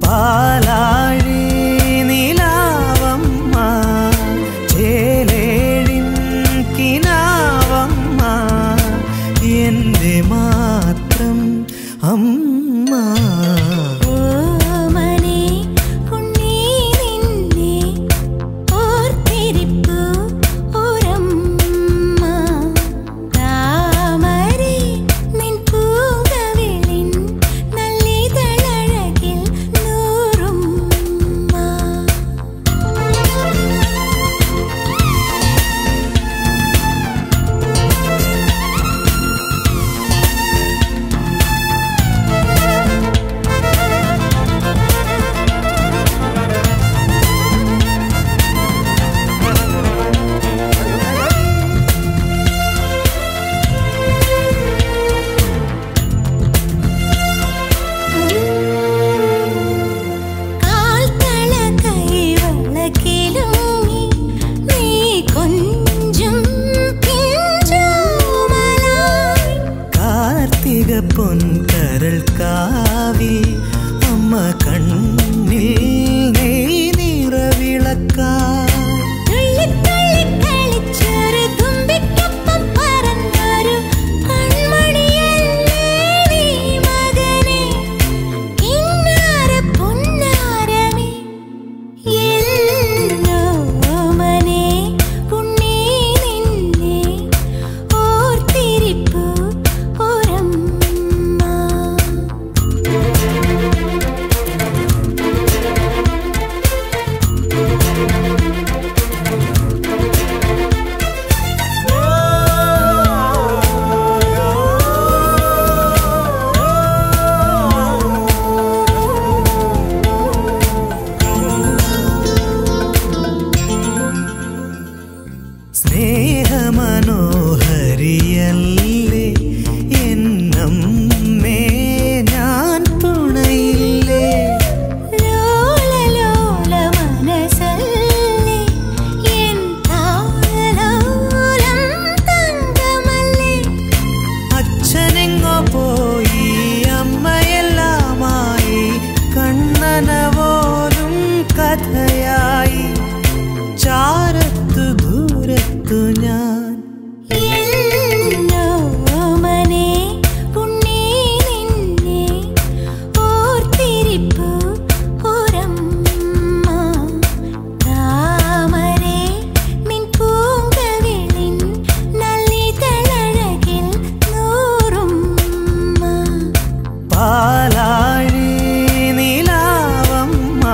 പാലാഴി നിലാവമ്മ ചേലേഴിൻ കിനാവമ്മ എൻ്റെ മാത്രം അമ്മ ഓമനേ ഉണ്ണി നിന്നെ ഓർത്തിരിപ്പു ഒരമ്മ താമരേ നിൻ പൂങ്കവിളിൻ നല്ലിതളഴകിൽ നൂറുമ്മ കാൽത്തള കൈവളക്കിലുങ്ങി നീ കൊഞ്ചും പിഞ്ചോമലായി കാർത്തിക പൊൻകരൾ കാവിൽ അമ്മ കണ്ണിൽ നെയ് നിറവിളക്കായി തുള്ളിത്തുള്ളി കളിച്ചൊരു തുമ്പിക്കൊപ്പം പറന്നൊരു കൺമണിയല്ലേ നീ മകനെ കിന്നാര പൊന്നാരമേ എന്നോമനെ ഉണ്ണി നിന്നെ ഓർത്തിരിപ്പു ഒരമ്മ സ്നേഹമനോഹരിയല്ലേ എന്നമ്മേ ഞാൻ തുണയില്ലേ ലോലലോല മനസ്സല്ലേ എൻ താളലോലം തങ്കമല്ലേ അച്ഛനെങ്ങോ പോയി അമ്മയെല്ലാമായി കണ്ണന പോലും കഥയായി ചാരത്തു ദൂരത്തു ഞാൻ എന്നോമനെ ഉണ്ണി നിന്നെ ഓർത്തിരിപ്പു ഒരമ്മ താമരേ നിൻ പൂങ്കവിളിൻ നല്ലിതളഴകിൽ നൂറുമ്മ പാലാഴി നിലാവമ്മ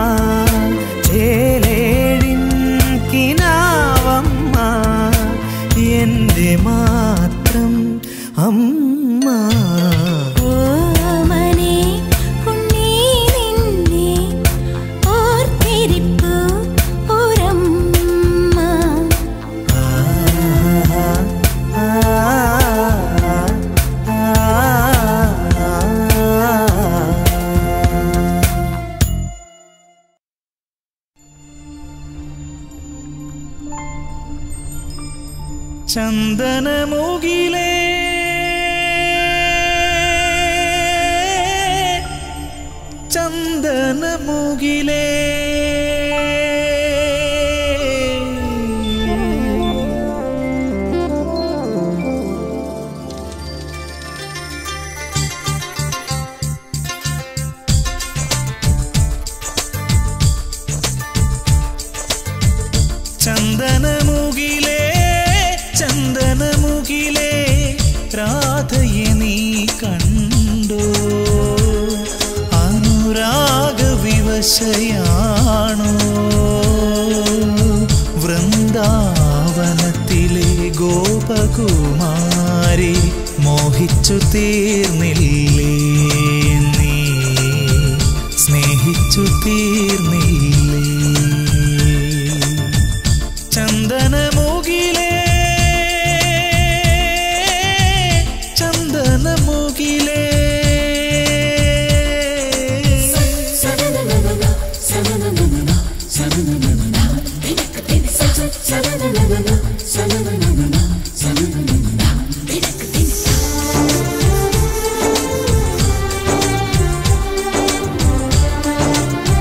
ചേലേഴിൻ കിനാവമ്മ എൻ്റെ മാത്രം അമ്മ ഓമനേ ഉണ്ണി നിന്നെ ഓർത്തിരിപ്പു ഒരമ്മ ചന്ദനമുകിലേ ചന്ദനമുകിലേ ചന്ദനമുകിലേ ചന്ദനമുകിലേ രാധയെ നീ കണ്ടോ അനുരാഗ വിവശയാണോ വൃന്ദാവനത്തിലെ ഗോപകുമാരി മോഹിച്ചു തീർന്നില്ലേ നീ സ്നേഹിച്ചു തീർന്നില്ലേ ചന്ദനമുകിലേ ചന്ദനമുകിലേ Sa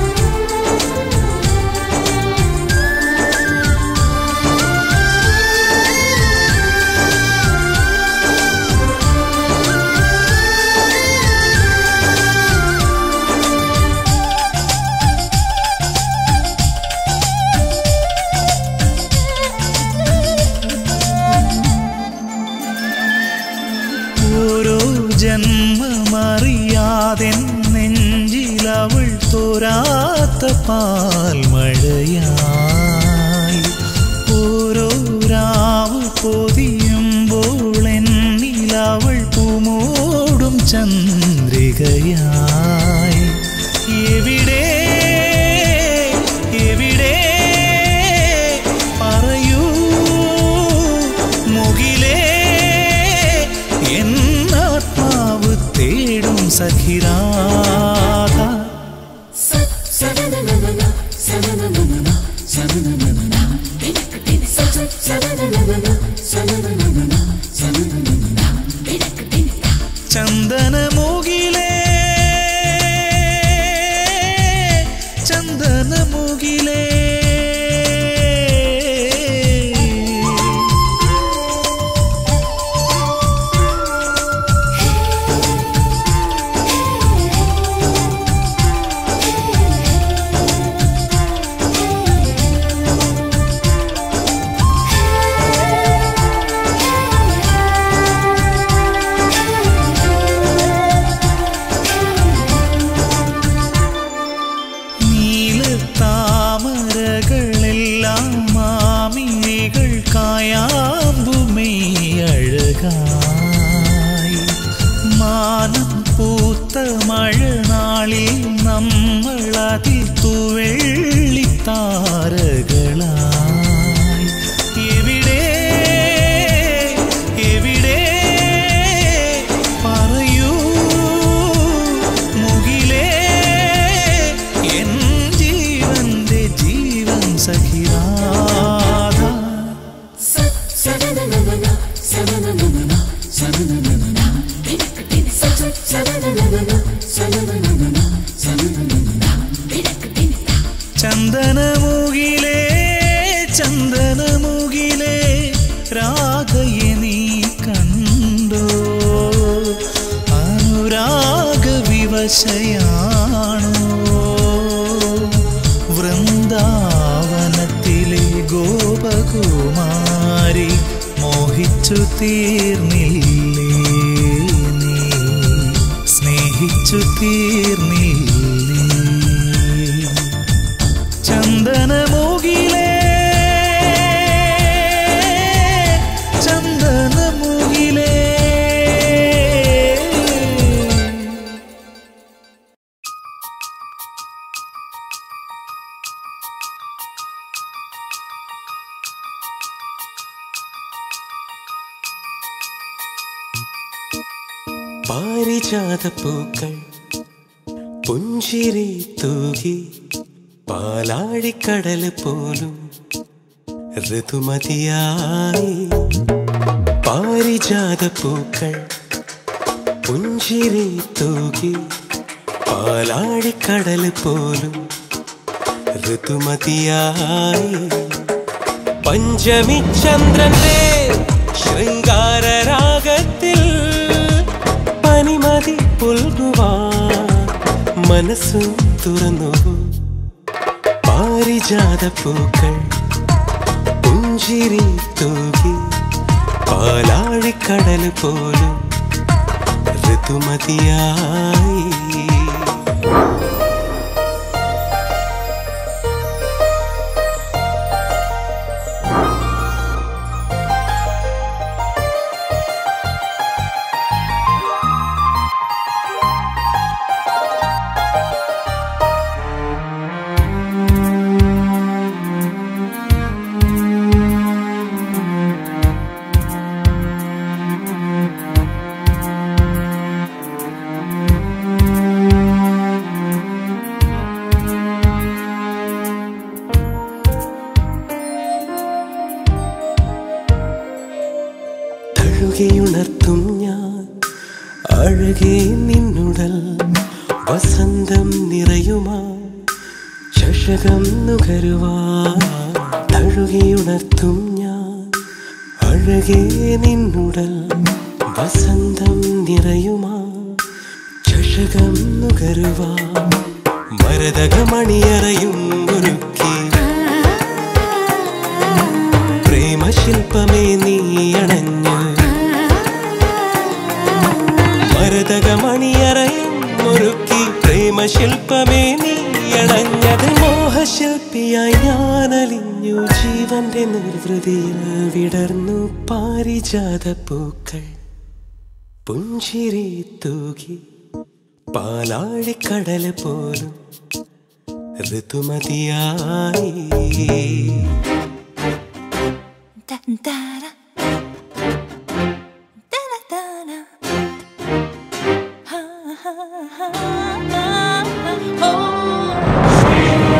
പാൽമഴയായി ഓരോ രാവ് പൊതിയുമ്പോൾ എന്നിൽ അവൾ പൂമോടും ചന്ദ്രികയായി എവിടെ എവിടെ പറയൂ മുകിലേ എന്നാത്മാവ് തേടും സഖിരാധ ചന്ദനമുകിലേ ചന്ദനമുകിലേ നീലത്താമരകളെല്ലാം മാമിഴികൾ കായാമ്പുമേ അഴകായി മാനം പൂത്ത മഴനാളിൽ നമ്മളതിൽ തുവെള്ളിത്താരകളായി എവിടെ എവിടെ പറയൂ മുകിലേ എൻ ജീവന്റെ ജീവൻ സഖിരാധ ചന്ദനമുകിലേ ചന്ദനമുകിലേ രാധയെ നീ കണ്ടോ അനുരാഗ വിവശയാണോ വൃന്ദാവനത്തിലെ ഗോപകുമാരി മോഹിച്ചു തീർന്നില്ലേ നീ സ്നേഹിച്ചു തീർന്നില്ലേ ചന്ദനമുകിലേ ചന്ദനമുകിലേ പാരിജാത പൂക്കൾ പുഞ്ചിരി തൂകി പാലാഴിക്കടൽ പോലും ഋതുമതിയായി പാരിജാത പൂക്കൾ പുഞ്ചിരി തൂകി പാലാഴിക്കടൽ പോലും ഋതുമതിയായി പഞ്ചമി ചന്ദ്രന്റെ ശൃംഗാര രാഗത്തിൽ പനിമതി പുൽകുവാൻ മനസ്സു തുറന്നു പാരിജാത പൂക്കൾ പുഞ്ചിരി തൂകി പാലാഴിക്കടൽ പോലും ഋതുമതിയായി തഴുകിയുണർത്തും ഞാൻ അഴകേ നിന്നുടൽ വസന്തം നിറയുമാ ചഷകം നുകരുവാ തഴുകിയുണർത്തും ഞാൻ അഴകേ നിന്നുടൽ വസന്തം നിറയുമാ ചഷകം നുകരുവാ മരതകമണിയറയും ഒരുക്കി പ്രേമശില്പമേ നീ അണഞ്ഞ് മരതകമണിയറയും ഒരുക്കി പ്രേമശില്പമേ നീ നീയണഞ്ഞത് മോഹശില്പിയായി ഞാനലിഞ്ഞു ജീവന്റെ നിർവൃതിയിൽ വിടർന്നു പാരിജാത പൂക്കൾ പുഞ്ചിരി തൂകി പാലാഴിക്കടല പോലും ഋതുമതിയായി Da-da-da. Da-da-da-da. Ha, ha, ha, ha. Oh.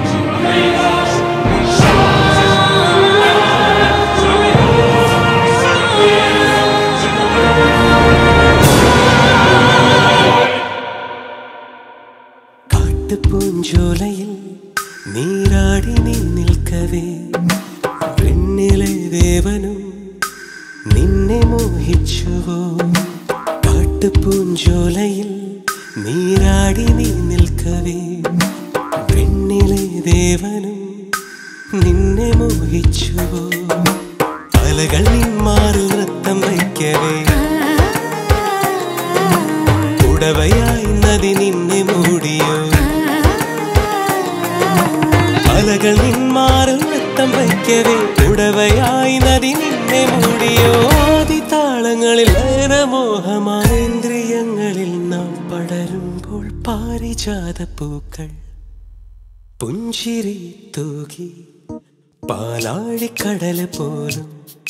കാട്ടുപൂഞ്ചോലയിൽ നീരാടി നീ നിൽക്കവേ പെണ്ണിലെ ദേവനും നിന്നെ മോഹിച്ചുവോ കാട്ടുപൂഞ്ചോലയിൽ നീരാടി നീ നിൽക്കവേ പെണ്ണിലെ ദേവനും നിന്നെ മോഹിച്ചുവോ അലകൾ നിന്മാറിൽ നൃത്തം വയ്ക്കവേ ഉടവയായി നദി നിന്നെ മൂടിയോ അലകൾ നിന്മാറിൽ നൃത്തം വയ്ക്കവേ ഉടവയായി നദി നിന്നെ മൂടിയോ ആദിതാളങ്ങളിൽ ലയനമോഹമാനേന്ദ്രിയങ്ങളിൽ നാം പടരുമ്പോൾ പാരിജാത പൂക്കൾ പുഞ്ചിരി തൂകി പാലാഴിക്കടല പോലും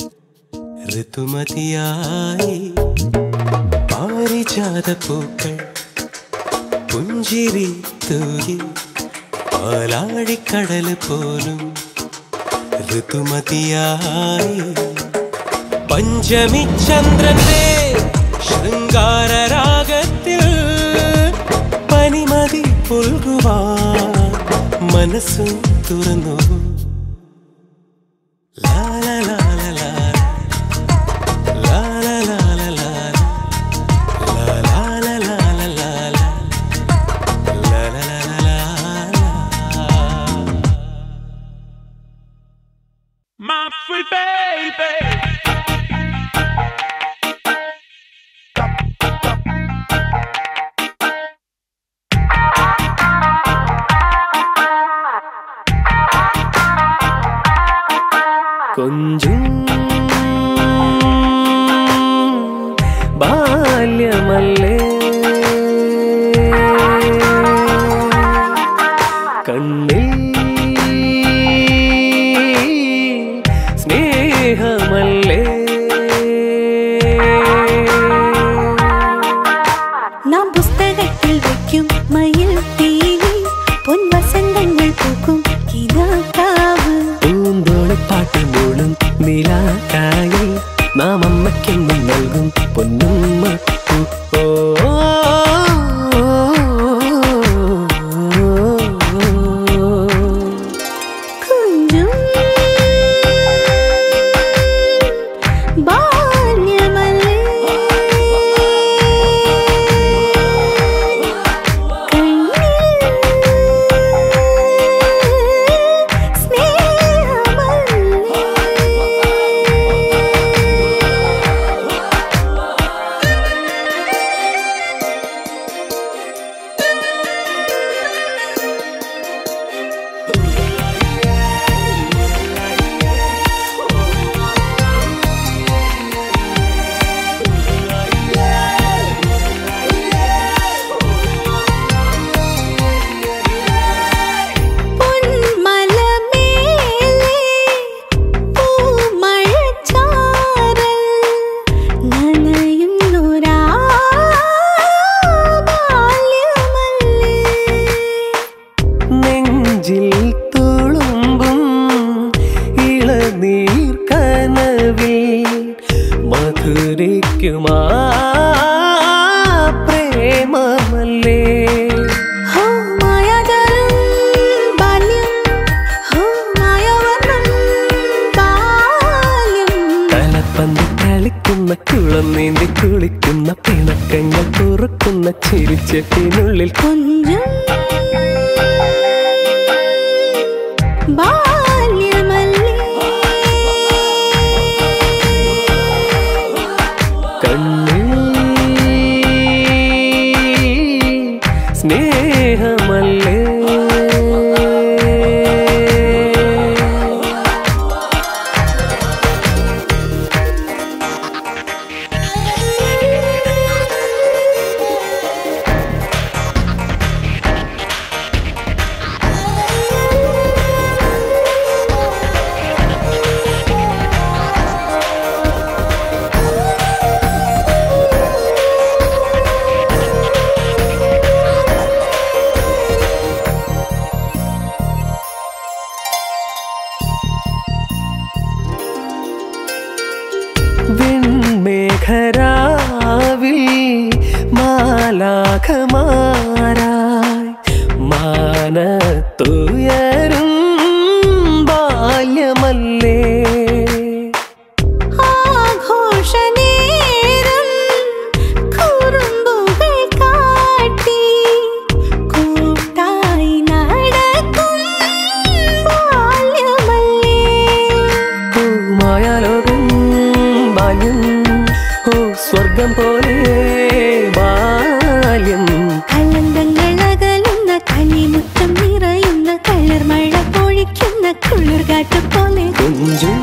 ഋതുമതിയായി പാരിജാത പൂക്കൾ പുഞ്ചിരി തൂകി പാലാഴിക്കടൽ പോലും ഋതുമതിയായി പഞ്ചമി ചന്ദ്രന്റെ ശൃംഗാരരാഗത്തിൽ പനിമതി പുൽകുവാൻ മനസ്സും തുറന്നു Lala Lala Lala Lala Lala Lala La la la la la la la La la la la la la My sweet baby. കൊഞ്ചും ബാല്യമല്ലേ കണ്ണിൽ സ്നേഹമല്ലേ നാം പുസ്തകത്തിൽ വയ്ക്കും മയിൽ തീലി പൊൻവസന്തങ്ങൾ പൂക്കും കിനാക്കാവ് പൂന്തോളിപ്പാട്ട് മൂളും നിലാക്കായി നാം അമ്മയ്ക്കെന്നും നൽകും പൊന്നുമ്മ ഓ, ഓ, കുഞ്ചും ബാല്യമല്ലേ കണ്ണിൽ പൊന്മലമേലെ പൂമഴച്ചാറൽ നനയുന്നൊരാ ബാല്യമല്ലേ നെഞ്ചിൽ തുളുമ്പും ഇളനീർ കനവിൽ മധുരിക്കുമാ പ്രേമമല്ലേ ഹോ മായാജാലം ബാല്യം ഹോ മായവർണ്ണം ബാല്യം തലപ്പന്ത് കളിക്കുന്ന കുളം നീന്തി കുളിക്കുന്ന പിണക്കങ്ങൾ തുറക്കുന്ന ചിരിച്ചെട്ടിനുള്ളിൽ കുഞ്ചും ബാല്യമല്ലേ കണ്ണിൽ സ്നേഹമല്ലേ വാനത്തുയരും ബാല്യമല്ലേ ആഘോഷനേരം കുറുമ്പുകൾ കാട്ടി കൂട്ടായി നടക്കും ബാല്യമല്ലേ ഓ മായാലോകം ബാല്യം ഓ സ്വർഗം പോലെ ബാല്യം കലന്തങ്ങളകലുന്ന കനിമുറ്റം നിറയുന്ന കളർമഴ പൊഴിക്കുന്ന കുളിർകാറ്റ് പോലെ കുഞ്ചും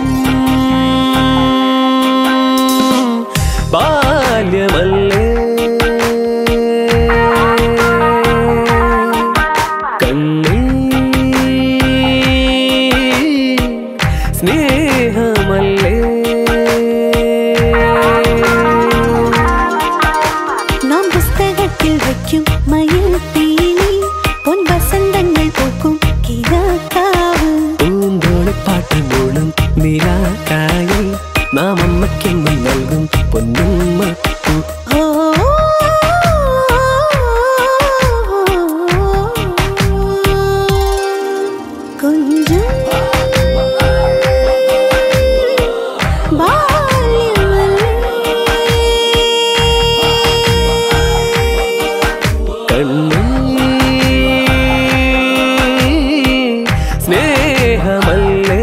ബാല്യമല്ലേ കണ്ണീ സ്നേഹമല്ലേ നാം പുസ്തകത്തിൽ വയ്ക്കും മയിൽ പീലി പൊൻ വസന്തങ്ങൾ പൂക്കും കിഴക്കാവ് പൂന്തോണിപ്പാട്ടിൽ മൂളും നിലാക്കായി നാം അമ്മയ്ക്കെന്നും നൽകും പൊന്നുമ്മ ഓ കുഞ്ചും ബാല്യമല്ലേ കണ്ണീ സ്നേഹമല്ലേ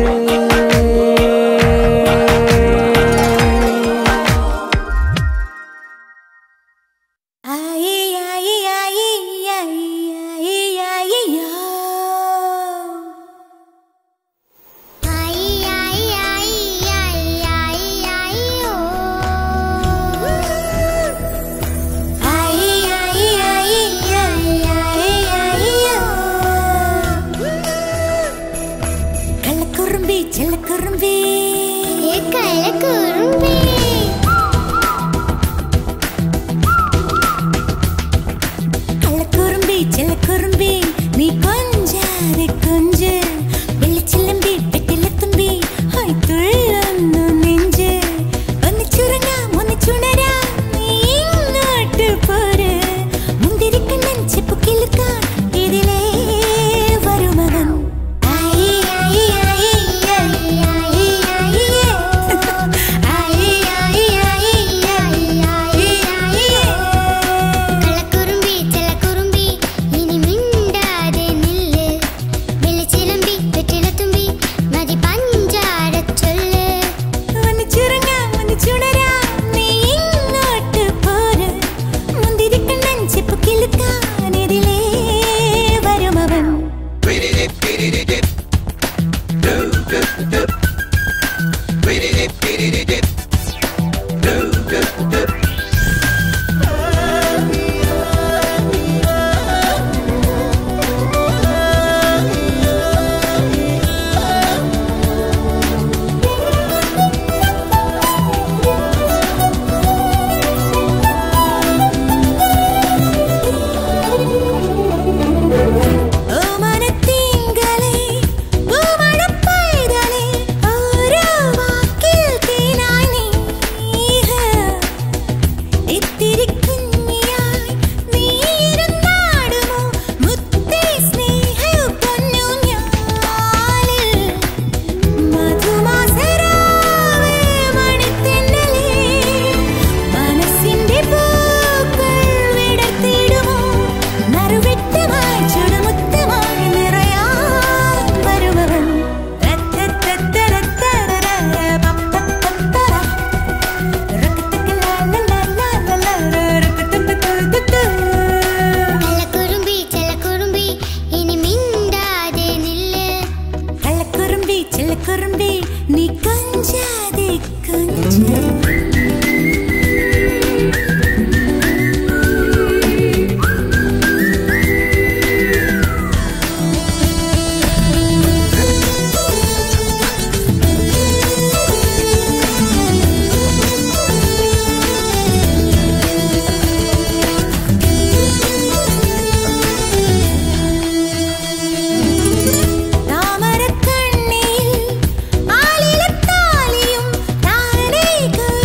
ആയി ആയി ആയി ആയി ആയി ആയി യോ ആയി ആയി ആയി ആയി ആയി ആയി ഓ ആയി ആയി ആയി ആയി ആയി ആയി യോ കള്ളക്കുറുമ്പി ചെല്ലക്കുറുമ്പി ഏ കലക്കുറുമ്പി കള്ളക്കുറുമ്പി ചെല്ലക്കുറുമ്പി നീ കൊഞ്ചാതെ കൊഞ്ച് വെള്ളിച്ചിലമ്പി പെട്ടിലെത്തുമ്പി ഹായ് തുള്ളുന്നു നെഞ്ച് ഒന്ന് ചുരുങ്ങാം ഒന്ന് ചുണരാം നീ ഇങ്ങോട്ട് പോര് മുന്തിരിക്കണ്ണൻ ചെപ്പു കിളുക്കാൻ ഇതിലേ വരുമകൻ ആയി ആയി ആയി ആയി ആയി ആയി ആയി ആയി ആയി ആയി ആയി ആയി കലക്കുറുമ്പി ചെലക്കുറുമ്പി ഇനി മിണ്ടാതെ നില്ല് വെളിച്ചിലമ്പി വെറ്റിലത്തുമ്പി മതി പഞ്ചാര ചൊല്ല് ഒന്ന് ചുരുങ്ങാം ഒന്ന് ചുണരാം നീ ഇങ്ങോട്ട് പോര് മുന്തിരിക്കണ്ണൻ ചെപ്പു കിളുക്കാൻ ഇതിലേ വരുമവൻ ഓ മനത്തിങ്കളേ പൂമണപ്പൈതലേ ഓരോ വാക്കിൽ തേനായി നീ ഇത്തിരി കുഞ്ഞിയായി നീ ഇരുന്നാടുമോ മുത്തേ സ്നേഹ പൊന്നു ഞാലിൽ മധുമാസരാവേ മണിത്തെന്നലേ മനസ്സിന്റെ പൂക്കൾ വിടർത്തിടുമോ നറുവെട്ടമായി ചുടുമുത്തമായി നിറയാൻ വരുമവൻ കലക്കുറുമ്പി ചെലക്കുറുമ്പി ഇനി മിണ്ടാതെ നില്ല് കള്ളക്കുറുമ്പി ചെല്ലക്കുറുമ്പി നീ കൊഞ്ചാതെ കൊഞ്ച താമരക്കണ്ണിയിൽ ആലിലത്താലിയും താനേ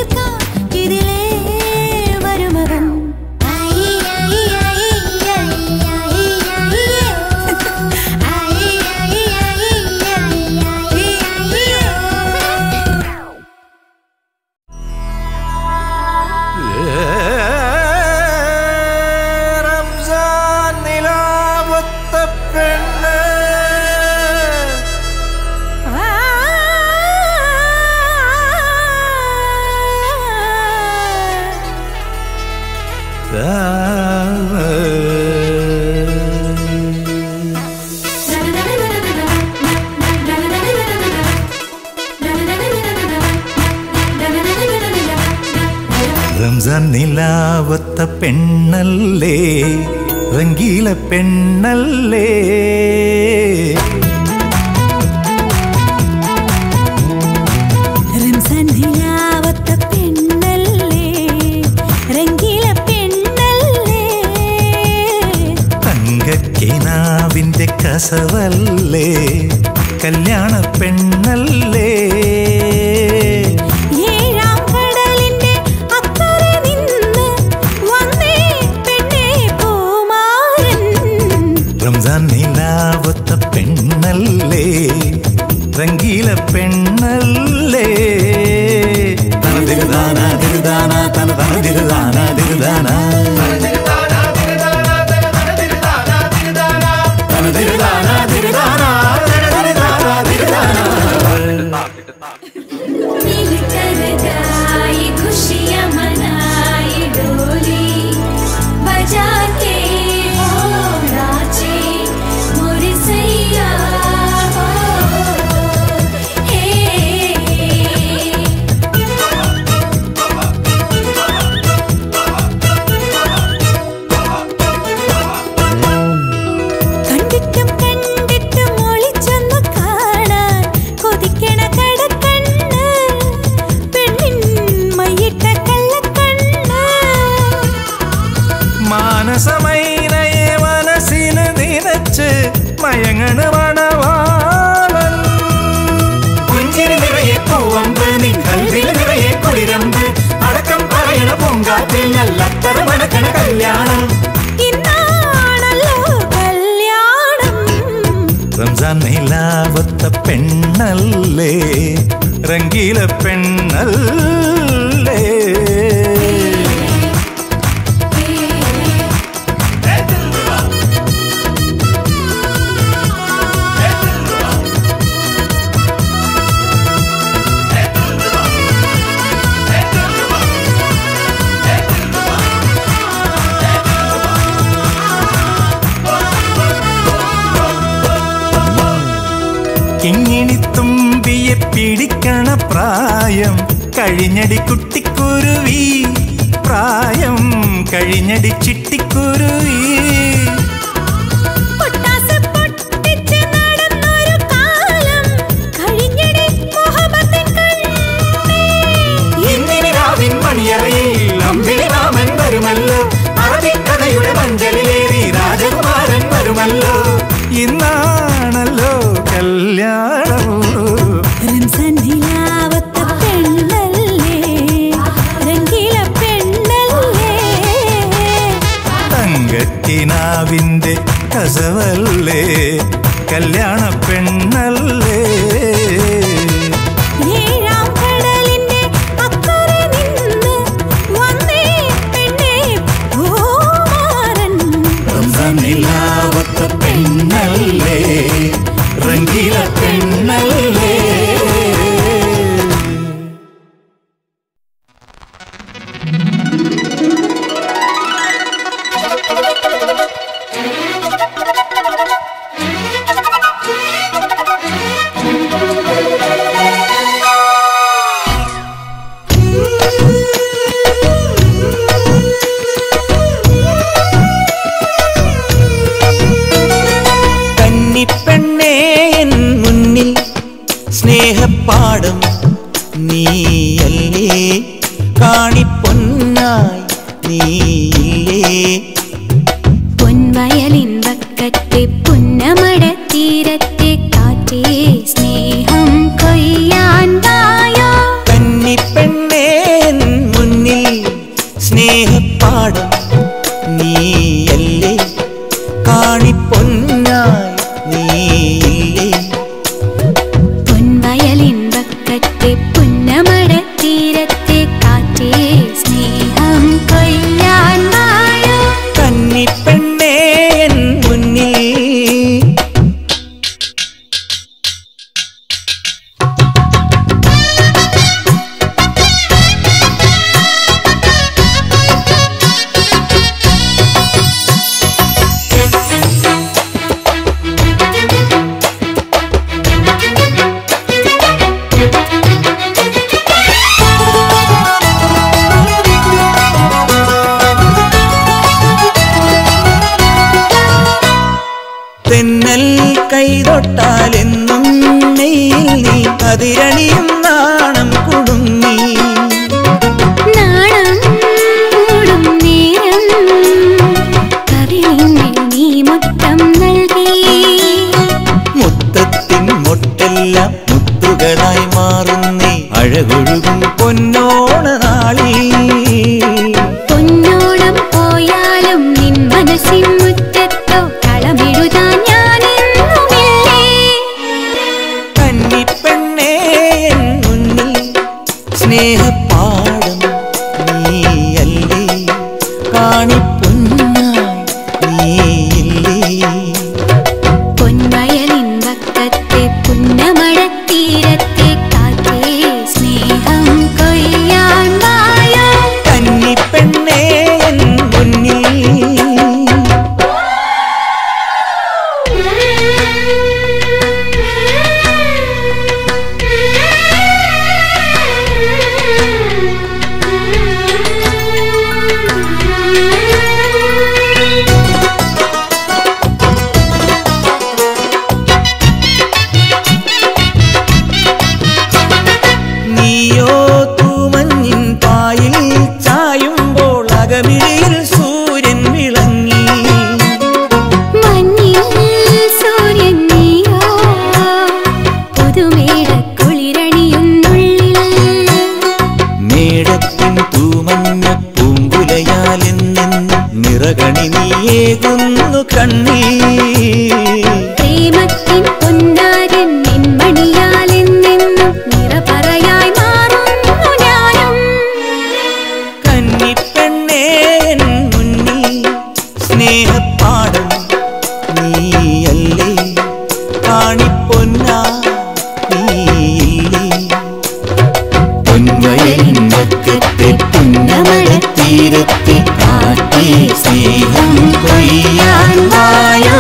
തീർക്കാം ഇതിലേ വരുമവൻ ആയി ആയി ആയി ആയി ആയി ആയി ആയി ആയി ആയി റംസാൻ നിലാവൊത്ത പെണ്ണ് റംസാൻ നിലാവത്ത പെണ്ണല്ലേ റംഗീല പെണ്ണല്ലേ റംസാൻ നിലാവത്ത പെണ്ണല്ലേ രംഗീല പെണ്ണല്ലേ തങ്കക്കിനാവിന്റെ കസവല്ലേ കല്യാണ പെണ്ണല്ലേ ഏഴാം കടലിന്റെ അക്കരെ നിന്ന് വന്നേ പെണ്ണേ പൂമാരൻ റംസാൻ നിലാവത്ത പെണ്ണല്ലേ റംഗീല പെണ്ണല്ലേ തന ദിരുദാന ദിരുദാന തന തന ദിരുദാന ദിരുദാന തന ദിരുദാന ദിരുദാന തന ദിരുദാന ദിരുദാന मिलकर गाए खुशियाँ मनाए डोली बजा के हो नाचे मोर सैया हो हे കണ്ടിട്ടും കണ്ടിട്ടും ഒളിച്ചൊന്നു കാണാൻ കൊതിക്കണ കടക്കണ്ണ് പെണ്ണിൻ മയ്യിട്ട കള്ളക്കണ്ണ് മാനസമൈനയെ മനസ്സിന് നിനച്ച് മയങ്ങണ മണവാളൻ പുഞ്ചിരി നിറയെ പൂവമ്പ് നിൻ കൽവിൽ നിറയെ കുളിരമ്പ് അടക്കം പറയണ പൂങ്കാറ്റിൽ നല്ലത്തര മണക്കണ കല്യാണം ഇന്നാണല്ലോ കല്യാണം റംസാൻ നിലാവത്ത പെണ്ണല്ലേ റംഗീല പെണ്ണല്ലേ കിങ്ങിണിത്തുമ്പിയെ പിടിക്കണ പ്രായം കഴിഞ്ഞടി കുട്ടിക്കുരുവി പ്രായം കഴിഞ്ഞടി ചിട്ടിക്കുരുവി പൊട്ടാസ് പൊട്ടിച്ച് നടന്നൊരു കാലം കഴിഞ്ഞടി മുഹബത്തിൻ കണ്ണേ ഇന്നിനി രാവിൻ മണിയറയിൽ അമ്പിളി രാമൻ വരുമല്ലോ അറബിക്കഥയുടെ മഞ്ചലിലേറി രാജകുമാരൻ വരുമല്ലോ ഇന്നാണല്ലോ കല്യാണം റംസാൻ നിലാവത്ത പെണ്ണല്ലേ രംഗീല പെണ്ണല്ലേ തങ്കക്കിനാവിന്റെ കസവല്ലേ കല്യാണ പെണ്ണല്ലേ ഏഴാം കടലിന്റെ അക്കരെ നിന്ന് വന്നേ പെണ്ണേ പൂമാരൻ നിലാവത്ത പെണ്ണല്ലേ റംഗീല പെണ്ണല്ലേ കന്നിപ്പെണ്ണേ എൻ മുന്നിൽ സ്നേഹപ്പാടം നീയല്ലേ കാണിപ്പൊന്നായി നീയില്ലേ പൊൻവയലിൻ വക്കത്തെ പുന്നമട തീരത്തെ കാറ്റേ സ്നേഹം കൊയ്യാൻ വായോ കന്നിപ്പെണ്ണേ എൻ കതിരണിയും നാണം കുടുങ്ങി നാണം കൂടും നേരം കവിളിന്മേൽ നീ മുത്തം നൽകി മുത്തത്തിൻ മൊട്ടെല്ലാം മുത്തുകളായി മാറുന്നേ അഴകൊഴുകും പൊന്നോണ നാളി പൊന്നോണം പോയാലും നിൻ മനസ്സിൻ മുറ്റത്തോ കളമെഴുതാൻ ഞാനെന്നുമില്ലേ കന്നിപ്പെണ്ണേ എൻ മുന്നിൽ സ്നേഹപ്പാടം നീയല്ലേ കാണിപ്പൊന്നായി നീയില്ലേ പൊന്മയലിൻ വക്കത്തെ പുന്നമടത്തീരത്തെ കാറ്റേ സ്നേഹം കൊയ്യാൻ വായോ കന്നിപ്പെണ്ണേ എൻ മുന്നിൽ നീയോ തൂമഞ്ഞിൻ പായിൽ ചായുമ്പോൾ അകമിഴിയിൽ സൂര്യൻ വിളങ്ങി മഞ്ഞിൽ സൂര്യൻ നീയോ പുതുമേട കുളിരണിയുന്നുള്ളിൽ മേടത്തിൻ തൂമഞ്ഞ പൂങ്കുലയാലെന്നെന്നും നിറകണി നീയേകുന്നു കണ്ണീ പ്രേമത്തിൻ പൊന്നാരൻ നിൻമണിയാലെന്നെന്നും നിറപറയായി മാറുന്നു ഞാനും കന്നിപ്പെണ്ണേ എൻ മുന്നിൽ സ്നേഹപ്പാടം നീയല്ലേ കാണിപ്പൊന്നാ നീയില്ലേ പൊൻവയലിൻ വക്കത്തെ പുന്നമഴത്തീരത്തെ കാറ്റേ സ്നേഹം കൊയ്യാൻ വായോ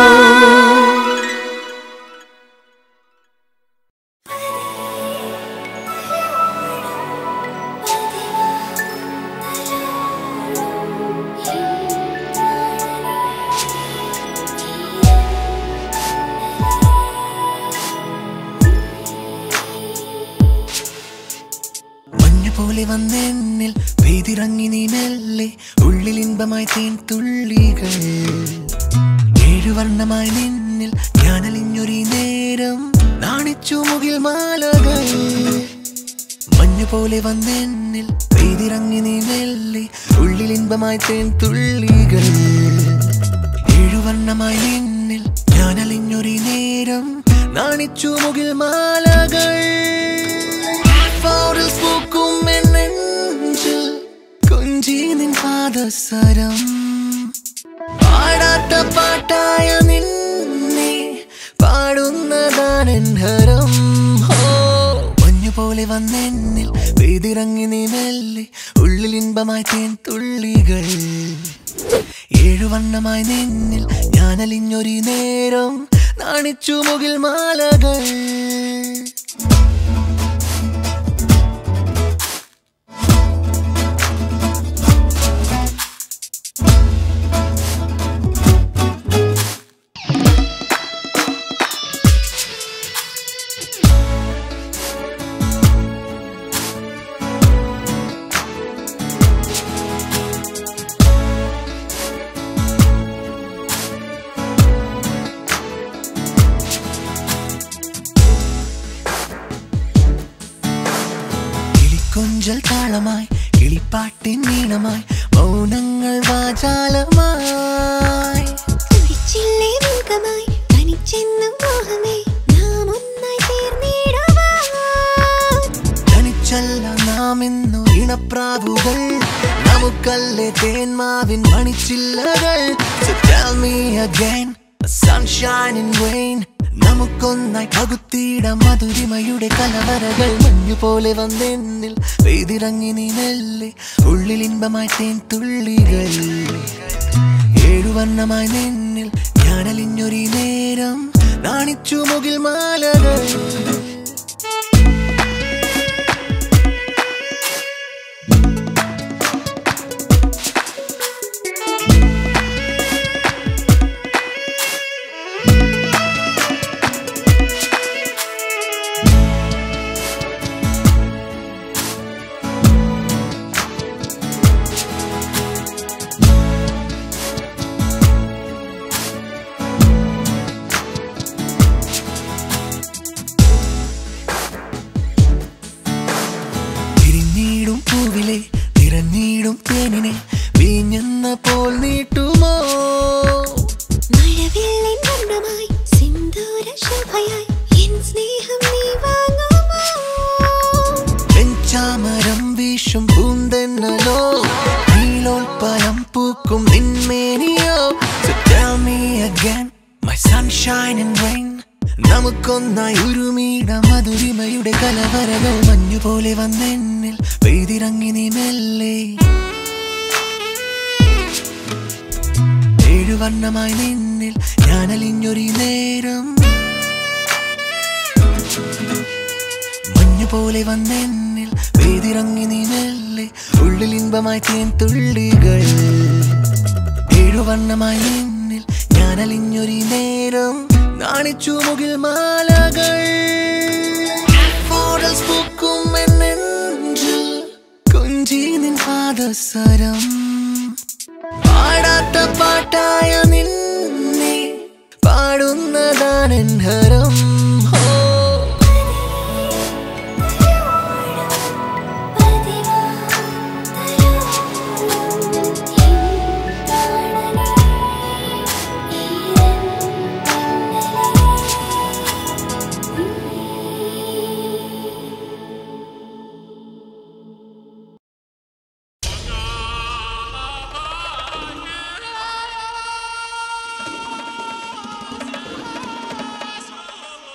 പോലെ വന്നെന്നിൽ പെയ്തിറങ്ങി നീ മെല്ലെ ഉള്ളിൽ ഇൻപമായി തേൻ തുള്ളികൾ ഏഴുവർണ്ണമായി നിന്നിൽ ഞാനലിഞ്ഞൊരു നേരം നാണിച്ചു മുകിൽ മാലകൾ മഞ്ഞുപോലെ വന്നെന്നിൽ പെയ്തിറങ്ങി നീ മെല്ലെ ഉള്ളിൽ ഇൻപമായി തേൻ തുള്ളികൾ ഏഴുവർണ്ണമായി നിന്നിൽ ഞാനലിഞ്ഞൊരു നേരം നാണിച്ചു മുകിൽ മാലകൾ ഫൗറിൽ പൂക്കും എൻ നെഞ്ചിൽ കൊഞ്ചി നിൻ പാദസരം പാടാത്ത പാട്ടായ നിന്നെ പാടുന്നതാണെൻ ഹരം ഹോ മഞ്ഞുപോലെ വന്നെന്നിൽ പെയ്തിറങ്ങി നീ മെല്ലെ ഉള്ളിൽ ഇൻപമായി തേൻ തുള്ളികൾ ഏഴുവണ്ണമായി നിന്നിൽ ഞാനലിഞ്ഞൊരു നേരം നാണിച്ചു മുകിൽ മാലകൾ കിളിക്കൊഞ്ചൽ താളമായി കിളിപ്പാട്ടിൻ നീളമായി മൗനങ്ങൾ വാചാലമായി തുടിച്ചില്ലേ മുഖമായി തനിച്ചെന്നും മോഹമേ നാം ഒന്നായി തീർന്നിടുവാൻ തനിച്ചല്ല നാം ഇന്നു ഇണപ്രാവുകൾ നമുക്കല്ലേ തേന്മാവിൻ മണിച്ചില്ലകൾ So tell me again, a sunshine in rain നമുക്കൊന്നായി പകുത്തിയിടാം മധുരിമയുടെ കലവറകൾ മഞ്ഞുപോലെ വന്നെന്നിൽ പെയ്തിറങ്ങി നീ മെല്ലെ ഉള്ളിൽ ഇൻപമായി തേൻ തുള്ളികൾ ഏഴുവർണ്ണമായി നിന്നിൽ ഞാനലിഞ്ഞൊരു നേരം നാണിച്ചു മുകിൽ മാലകൾ പൂവിലെ തിരഞ്ഞിടും തേനിനെ വീഞ്ഞെന്ന പോൽ നീട്ടുമോ മഴവില്ലിൻ വർണ്ണമായി സിന്ദൂര ശോഭയായി എൻ സ്നേഹം നീ വാങ്ങുമോ ചെഞ്ചാമരം വീശും പൂന്തെന്നലോ നീലോൽപ്പലം പൂക്കും നിന്മേനിയോ So tell me again, my sunshine and rain നമുക്കൊന്നായി ഒരുമീട മധുരിമയുടെ കലവരലോ മഞ്ഞുപോലെ വന്നെന്നിൽ പെയ്തിറങ്ങി നീ മെല്ലെ ഏഴുവർണ്ണമായി നിന്നിൽ ഞാനലിഞ്ഞൊരു നേരം മഞ്ഞുപോലെ വന്നെന്നിൽ വേദിറങ്ങി നീ മെല്ലെ ഉള്ളിൽ ഇൻപമായി തേൻ തുള്ളികൾ ഏഴുവർണ്ണമായി നിന്നിൽ ഞാനലിഞ്ഞൊരു നേരം നാണിച്ചു മുകിൽ മാലകൾ ഫോഡൽസ് പൂക്കും എന്നെഞ്ചിൽ കൊഞ്ചി നിൻ പാദസരം പാടാത്ത പാട്ടായ നിന്നെ പാടുന്നതാണ് ഹരം ഹോ ആ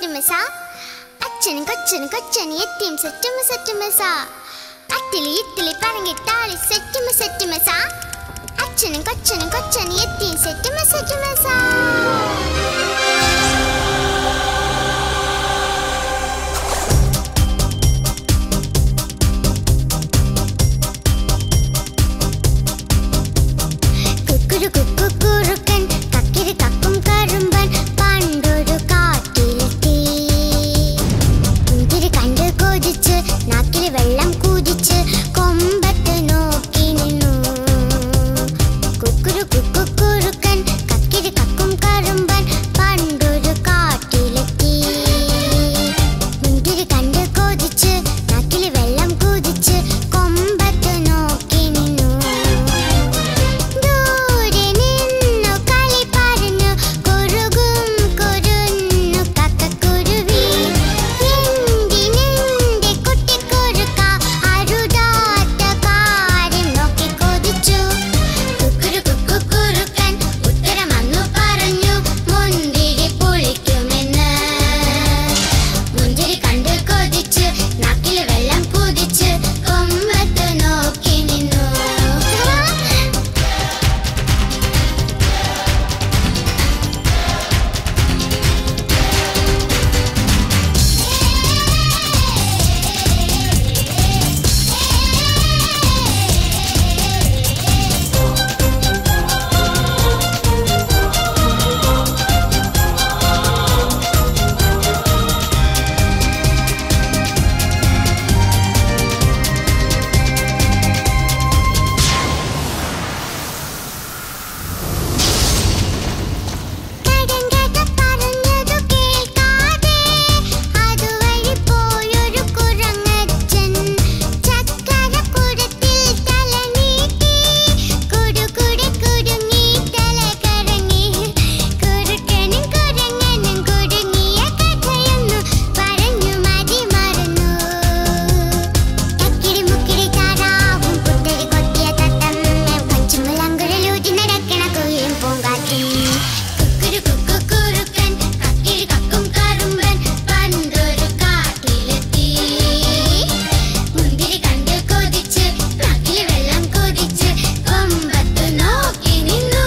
സെറ്റുമസ അച്ഛനും കൊച്ചനും കൊച്ചനും എത്തിയും സെറ്റുമ സെറ്റുമസ അത്തിലി ഇത്തിലി പറഞ്ഞിട്ടാളി സെറ്റുമ സെറ്റുമസ അച്ഛനും കൊച്ചനും കൊച്ചനും എത്തിയും സെറ്റുമ സെറ്റുമസ കുക്കുരു കുക്കുക്കുറുക്കൻ കക്കിരി കക്കും കറുമ്പൻ പണ്ടൊരു കാട്ടിലെത്തി മുന്തിരി കണ്ട് കൊതിച്ച് നാക്കിൽ വെള്ളം കുതിച്ച് കൊമ്പത്ത് നോക്കി നിന്നു കുക്കുരു കുക്കുക്കുറുക്കൻ കക്കിരി കക്കും കറുമ്പൻ പണ്ടൊരു കാട്ടിലെത്തി മുന്തിരി കണ്ട് കൊതിച്ച് നാക്കിൽ വെള്ളം കുതിച്ച് കൊമ്പത്ത് നോക്കി നിന്നു ദൂരെ നിന്നു കളി പറഞ്ഞു കുറുകും കുരുന്നു കക്കക്കുരുവി എന്തിനെന്റെ കുട്ടിക്കുറുക്ക അരുതാത്ത കാര്യം നോക്കി കൊതിച്ചു കുക്കുരു കുക്കുക്കുറുക്കൻ ഉത്തരം അന്നു പറഞ്ഞു മുന്തിരി പൊളിക്കുമെന്ന് മുന്തിരി കണ്ട് കൊതിച്ച് നാക്കിൽ വെള്ളം കുതിച്ച് കൊമ്പത്ത് നോക്കി നിന്നു കടങ്കഥ പറഞ്ഞതു കേൾക്കാതെ അതുവഴി പോയൊരു കുരങ്ങച്ചൻ ചക്കരക്കുടത്തിൽ തല നീട്ടി കുടുകുടി കുടുങ്ങി തല കറങ്ങി കുറുക്കനും കുരങ്ങനും കുടുങ്ങിയ കഥയൊന്നു പറഞ്ഞു മതി മറന്നു തക്കിടി മുക്കിടി താറാവും പുത്തരി കൊത്തിയ തത്തമ്മ പഞ്ചമുളങ്കുഴലൂതി നടക്കണ കുയിലും പൂങ്കാറ്റും കുക്കുരു കുക്കുക്കുറുക്കൻ കക്കിരി കക്കും കറുമ്പൻ പണ്ടൊരു കാട്ടിലെത്തി മുന്തിരി കണ്ട് കൊതിച്ച് നാക്കില് വെള്ളം കൊതിച്ച് കൊമ്പത്ത് നോക്കി നിന്നു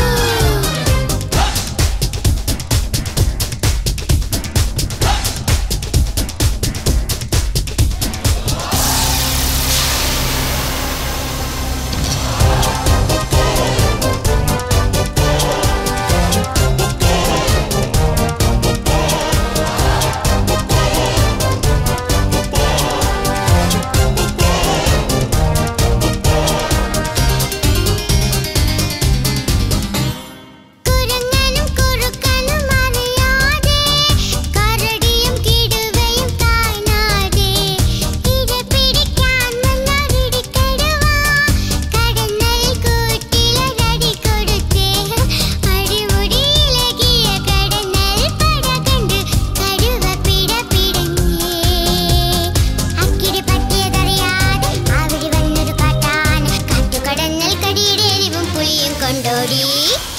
കുരങ്ങനും കുറുക്കനും അറിയാതെ കരടിയും കിടുവയും താഴ്ന്നാതെ ഇര പിടിക്കാൻ വന്നൊരിടിക്കടുവ കടന്നൽ കൂട്ടിലൊരടി കൊടുത്തേ അടിമുടിയിലകിയ കടന്നൽ പട കണ്ട് കടുവ പിട പിടഞ്ഞേ അക്കിടി പറ്റിയതറിയാതെ അവിടെ വന്നൊരു കാട്ടാന കാറ്റുകടന്നൽ കടിയുടെ എരിവും പുളിയും കൊണ്ടോടി